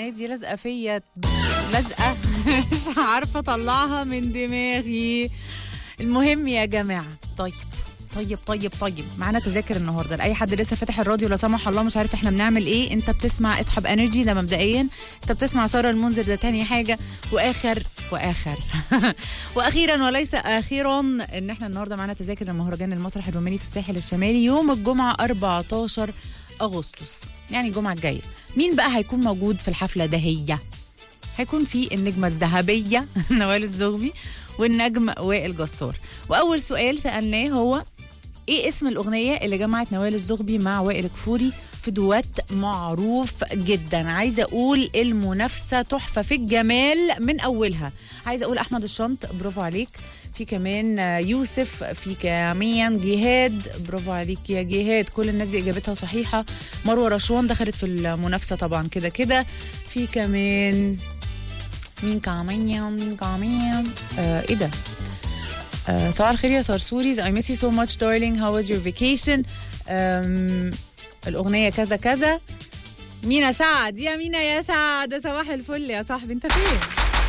الاغنيه دي لازقه فيا لازقه مش عارفه اطلعها من دماغي المهم يا جماعه طيب طيب طيب طيب معانا تذاكر النهارده لاي حد لسه فاتح الراديو لا سمح الله مش عارف احنا بنعمل ايه انت بتسمع اسحب انرجي ده مبدئيا انت بتسمع ساره المنذر ده تاني حاجه واخر واخر واخيرا وليس اخيرا ان احنا النهارده معانا تذاكر المهرجان المسرح الروماني في الساحل الشمالي يوم الجمعه 14 اغسطس يعني الجمعه الجايه مين بقى هيكون موجود في الحفله ده هي هيكون في النجمه الذهبيه نوال الزغبي والنجم وائل جسار واول سؤال سالناه هو ايه اسم الاغنيه اللي جمعت نوال الزغبي مع وائل كفوري في دوات معروف جدا عايزه اقول المنافسه تحفه في الجمال من اولها عايزه اقول احمد الشنط برافو عليك في كمان يوسف في كمان جهاد برافو عليك يا جهاد كل الناس دي اجابتها صحيحه مروه رشوان دخلت في المنافسه طبعا كده كده في كمان مين كمان مين كمان آه ايه ده آه صباح الخير يا صرصوريز I miss you so much darling how was your vacation um, الأغنية كذا كذا مينا سعد يا مينا يا سعد صباح الفل يا صاحبي انت فين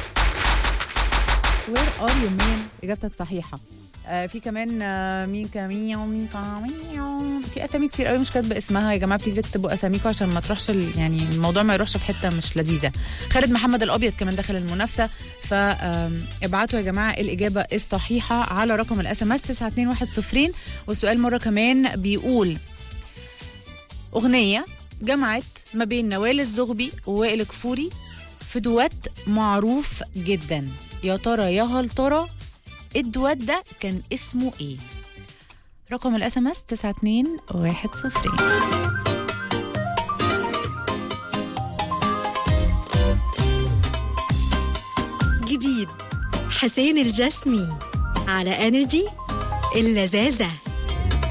where are you man إجابتك صحيحة آه في كمان آه مين كمان مين كمان في اسامي كتير قوي مش كاتبه اسمها يا جماعه بليز اكتبوا اساميكم عشان ما تروحش ال- يعني الموضوع ما يروحش في حته مش لذيذه خالد محمد الابيض كمان دخل المنافسه فابعتوا يا جماعه الاجابه الصحيحه على رقم الاس ام اس 92110 والسؤال مره كمان بيقول اغنيه جمعت ما بين نوال الزغبي ووائل كفوري في دوات معروف جدا يا ترى يا هل ترى الدوات ده كان اسمه ايه رقم الاس ام اس 92110 جديد حسين الجسمي على انرجي اللذاذه